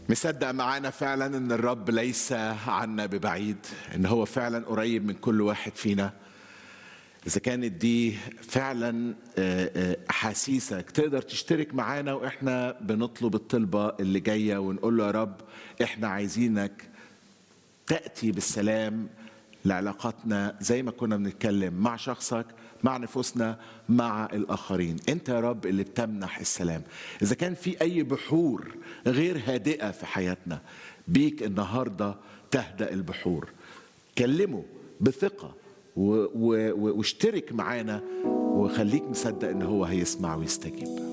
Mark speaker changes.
Speaker 1: مصدق معانا فعلا ان الرب ليس عنا ببعيد ان هو فعلا قريب من كل واحد فينا اذا كانت دي فعلا آه، آه، احاسيسك تقدر تشترك معانا واحنا بنطلب الطلبه اللي جايه ونقول له يا رب احنا عايزينك تاتي بالسلام لعلاقاتنا زي ما كنا بنتكلم مع شخصك مع نفوسنا مع الاخرين انت يا رب اللي بتمنح السلام اذا كان في اي بحور غير هادئه في حياتنا بيك النهارده تهدأ البحور كلمه بثقه و- و- و- واشترك معانا وخليك مصدق ان هو هيسمع ويستجيب